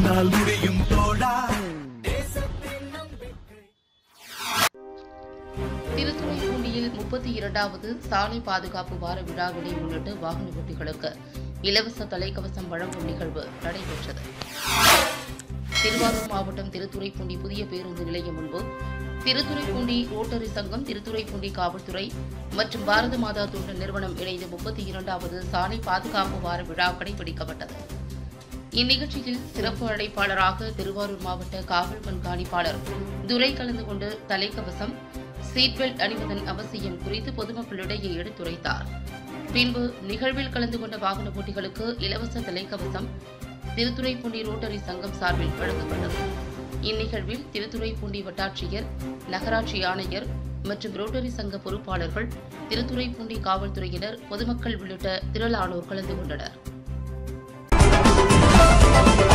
உன்னால் முடியும் தோழா திருத்துறைப்பூண்டியில் முப்பத்தி இரண்டாவது சாலை பாதுகாப்பு வார விழாவினை முன்னிட்டு வாகன ஓட்டிகளுக்கு இலவச தலைக்கவசம் வழங்கும் நிகழ்வு நடைபெற்றது திருவாரூர் மாவட்டம் திருத்துறைப்பூண்டி புதிய பேருந்து நிலையம் முன்பு திருத்துறைப்பூண்டி ரோட்டரி சங்கம் திருத்துறைப்பூண்டி காவல்துறை மற்றும் பாரத மாதா தொண்டு நிறுவனம் இணைந்து முப்பத்தி இரண்டாவது சாலை பாதுகாப்பு வார விழா கடைபிடிக்கப்பட்டது இந்நிகழ்ச்சியில் சிறப்பு அழைப்பாளராக திருவாரூர் மாவட்ட காவல் கண்காணிப்பாளர் துரை கலந்து கொண்டு தலைக்கவசம் சீட் பெல்ட் அணிவதன் அவசியம் குறித்து பொதுமக்களிடையே எடுத்துரைத்தார் பின்பு நிகழ்வில் கலந்து கொண்ட வாகன ஓட்டிகளுக்கு இலவச தலைக்கவசம் திருத்துறைப்பூண்டி ரோட்டரி சங்கம் சார்பில் வழங்கப்பட்டது இந்நிகழ்வில் திருத்துறைப்பூண்டி வட்டாட்சியர் நகராட்சி ஆணையர் மற்றும் ரோட்டரி சங்க பொறுப்பாளர்கள் திருத்துறைப்பூண்டி காவல்துறையினர் பொதுமக்கள் உள்ளிட்ட திரளானோர் கலந்து கொண்டனர்